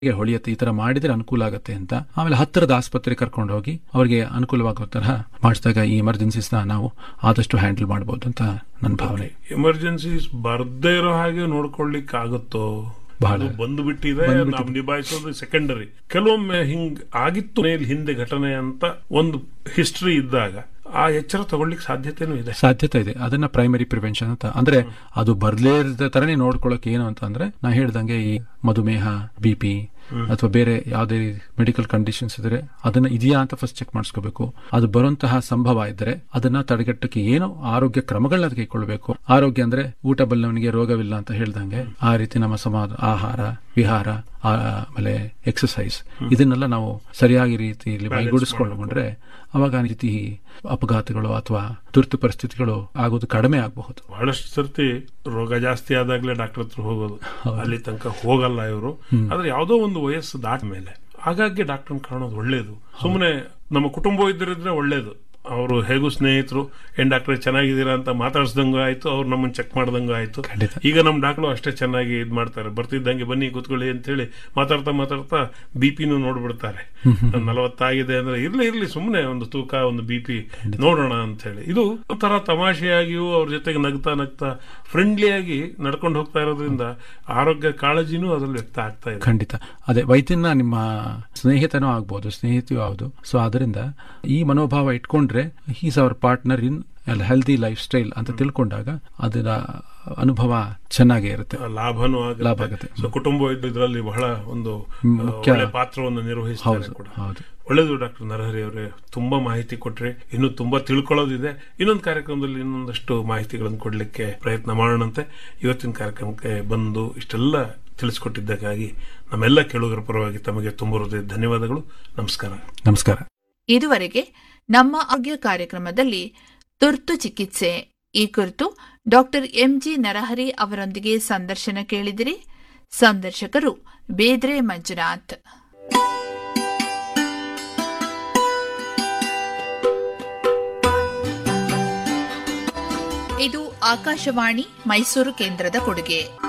ಗೆ ಹೊಳಿಯುತ್ತೆ ಈ ತರ ಮಾಡಿದ್ರೆ ಅನುಕೂಲ ಆಗುತ್ತೆ ಅಂತ ಆಮೇಲೆ ಹತ್ತಿರದ ಆಸ್ಪತ್ರೆ ಕರ್ಕೊಂಡು ಹೋಗಿ ಅವರಿಗೆ ಅನುಕೂಲವಾಗೋ ತರಹ ಮಾಡಿಸಿದಾಗ ಈ ಎಮರ್ಜೆನ್ಸೀಸ್ ನ ನಾವು ಆದಷ್ಟು ಹ್ಯಾಂಡಲ್ ಮಾಡಬಹುದು ಅಂತ ನನ್ನ ಭಾವನೆ ಎಮರ್ಜೆನ್ಸೀಸ್ ಬರ್ದೇ ಇರೋ ಹಾಗೆ ನೋಡ್ಕೊಳ್ಲಿಕ್ಕೆ ಆಗುತ್ತೋ ಬಹಳ. ಅದು ಬಂದು ಬಿಟ್ಟಿದೆ ನಾವು ನಿಭಾಯಿಸೋದು ಸೆಕೆಂಡರಿ ಕೆಲವೊಮ್ಮೆ ಹಿಂಗ್ ಆಗಿತ್ತು ಮೇಲ್ ಹಿಂದೆ ಘಟನೆ ಅಂತ ಒಂದು ಹಿಸ್ಟ್ರಿ ಇದ್ದಾಗ ಆ ಎಚ್ಚರ ತಗೊಳ್ಳಿಕ್ಕೆ ಸಾಧ್ಯತೆನೂ ಇದೆ ಸಾಧ್ಯತೆ ಇದೆ ಅದನ್ನ ಪ್ರೈಮರಿ ಪ್ರಿವೆನ್ಷನ್ ಅಂತ ಅಂದ್ರೆ ಅದು ಬರ್ಲೇ ಇರದ ತರನೇ ನೋಡ್ಕೊಳ್ಳೋಕೆ ಏನು ಅಂತ ಅಂದ್ರೆ ನಾ ಹೇಳ್ದಂಗೆ ಈ ಮಧುಮೇಹ ಬಿ ಪಿ ಅಥವಾ ಬೇರೆ ಯಾವುದೇ ಮೆಡಿಕಲ್ ಕಂಡೀಷನ್ಸ್ ಇದ್ರೆ ಅದನ್ನ ಇದೆಯಾ ಅಂತ ಫಸ್ಟ್ ಚೆಕ್ ಮಾಡಿಸ್ಕೋಬೇಕು ಅದು ಬರುವಂತಹ ಸಂಭವ ಇದ್ರೆ ಅದನ್ನ ತಡೆಗಟ್ಟಕ್ಕೆ ಏನು ಆರೋಗ್ಯ ಕ್ರಮಗಳನ್ನ ಕೈಗೊಳ್ಳಬೇಕು ಆರೋಗ್ಯ ಅಂದ್ರೆ ಊಟ ಬಲ್ಲವನಿಗೆ ರೋಗವಿಲ್ಲ ಅಂತ ಹೇಳ್ದಂಗೆ ಆ ರೀತಿ ನಮ್ಮ ಸಮಾಜ ಆಹಾರ ವಿಹಾರ ಆ- ಆಮೇಲೆ ಎಕ್ಸಸೈಸ್ ಇದನ್ನೆಲ್ಲ ನಾವು ಸರಿಯಾಗಿ ರೀತಿಯಲ್ಲಿ ಮೈಗೂಡಿಸ್ಕೊಂಡ್ರೆ ಅವಾಗ ಆ ರೀತಿ ಅಪಘಾತಗಳು ಅಥವಾ ತುರ್ತು ಪರಿಸ್ಥಿತಿಗಳು ಆಗೋದು ಕಡಿಮೆ ಆಗಬಹುದು ಬಹಳಷ್ಟು ಸರ್ತಿ ರೋಗ ಜಾಸ್ತಿ ಆದಾಗ್ಲೇ ಡಾಕ್ಟರ್ ಹತ್ರ ಹೋಗೋದು ಅಲ್ಲಿ ತನಕ ಹೋಗಲ್ಲ ಇವರು ಆದ್ರೆ ಯಾವುದೋ ಒಂದು ವಯಸ್ಸು ದಾಟ ಮೇಲೆ ಹಾಗಾಗಿ ಡಾಕ್ಟರ್ ಕಾಣೋದು ಒಳ್ಳೇದು ಸುಮ್ಮನೆ ನಮ್ಮ ಕುಟುಂಬ ಇದ್ದಿದ್ರೆ ಒಳ್ಳೇದು ಅವರು ಹೇಗೂ ಸ್ನೇಹಿತರು ಏನ್ ಡಾಕ್ಟರ್ ಚೆನ್ನಾಗಿದ್ದೀರಾ ಅಂತ ಮಾತಾಡ್ಸ್ದಂಗೂ ಆಯ್ತು ಅವ್ರು ನಮ್ಮನ್ನ ಚೆಕ್ ಮಾಡ್ದಂಗೂ ಆಯ್ತು ಖಂಡಿತ. ಈಗ ನಮ್ಮ ಡಾಕ್ಟರ್ ಅಷ್ಟೇ ಚೆನ್ನಾಗಿ ಇದ್ ಮಾಡ್ತಾರೆ ಬರ್ತಿದ್ದಂಗೆ ಬನ್ನಿ ಕೂತ್ಕೊಳ್ಳಿ ಅಂತ ಹೇಳಿ ಮಾತಾಡ್ತಾ ಮಾತಾಡ್ತಾ ಬಿ ಪಿನೂ ನೋಡ್ಬಿಡ್ತಾರೆ ನಲವತ್ತಾಗಿದೆ ಅಂದ್ರೆ ಇರ್ಲಿ ಇರ್ಲಿ ಸುಮ್ಮನೆ ಒಂದು ತೂಕ ಒಂದು ಬಿ ಪಿ ನೋಡೋಣ ಅಂತ ಹೇಳಿ ಇದು ಒಂಥರ ತಮಾಷೆಯಾಗಿಯೂ ಅವ್ರ ಜೊತೆಗೆ ನಗ್ತಾ ನಗ್ತಾ ಫ್ರೆಂಡ್ಲಿಯಾಗಿ ನಡ್ಕೊಂಡು ಹೋಗ್ತಾ ಇರೋದ್ರಿಂದ ಆರೋಗ್ಯ ಕಾಳಜಿನೂ ಅದ್ರಲ್ಲಿ ವ್ಯಕ್ತ ಆಗ್ತಾ ಇದೆ ಖಂಡಿತ ಅದೇ ವೈದ್ಯನ ನಿಮ್ಮ ಸ್ನೇಹಿತನೂ ಆಗ್ಬೋದು ಸ್ನೇಹಿತೆಯೂ ಹೌದು ಸೊ ಅದರಿಂದ ಈ ಮನೋಭಾವ ಇಟ್ಕೊಂಡ್ರೆ is our partner in healthy lifestyle ಅಂತ ತಿಳ್ಕೊಂಡಾಗ ಅದರ ಅನುಭವ ಚೆನ್ನಾಗೇ ಇರುತ್ತೆ ಲಾಭನೂ ಲಾಭ ಆಗುತ್ತೆ ಆಗುತ್ತೆ. ಸೊ ಕುಟುಂಬ ಇದರಲ್ಲಿ ಬಹಳ ಒಂದು ಮುಖ್ಯ- ಒಳ್ಳೆ ಪಾತ್ರವನ್ನು ನಿರ್ವಹಿಸ್ತಾರೆ ಹೌದು ಕೂಡ ಹೌದು ಒಳ್ಳೆಯದು ಡಾಕ್ಟರ್ ನರಹರಿ ಅವರೇ ತುಂಬಾ ಮಾಹಿತಿ ಕೊಟ್ರೆ ಇನ್ನು ತುಂಬಾ ತಿಳ್ಕೊಳ್ಳೋದಿದೆ ಇನ್ನೊಂದು ಕಾರ್ಯಕ್ರಮದಲ್ಲಿ ಇನ್ನೊಂದಷ್ಟು ಮಾಹಿತಿಗಳನ್ನು ಕೊಡ್ಲಿಕ್ಕೆ ಪ್ರಯತ್ನ ಮಾಡೋಣಂತೆ ಇವತ್ತಿನ ಕಾರ್ಯಕ್ರಮಕ್ಕೆ ಬಂದು ಇಷ್ಟೆಲ್ಲ ತಿಳಿಸ್ಕೊಟ್ಟಿದ್ದಕ್ಕಾಗಿ ನಮ್ಮೆಲ್ಲ ಕೇಳುಗರ ಪರವಾಗಿ ತಮಗೆ ತುಂಬ ಹೃದಯ ಧನ್ಯವಾದಗಳು ನಮಸ್ಕಾರ ನಮಸ್ಕಾರ ಇದುವರೆಗೆ ನಮ್ಮ ಆರೋಗ್ಯ ಕಾರ್ಯಕ್ರಮದಲ್ಲಿ ತುರ್ತು ಚಿಕಿತ್ಸೆ ಈ ಕುರಿತು ಡಾಕ್ಟರ್ ಎಂಜಿ ನರಹರಿ ಅವರೊಂದಿಗೆ ಸಂದರ್ಶನ ಕೇಳಿದಿರಿ ಸಂದರ್ಶಕರು ಬೇದ್ರೆ ಮಂಜುನಾಥ್ ಇದು ಆಕಾಶವಾಣಿ ಮೈಸೂರು ಕೇಂದ್ರದ ಕೊಡುಗೆ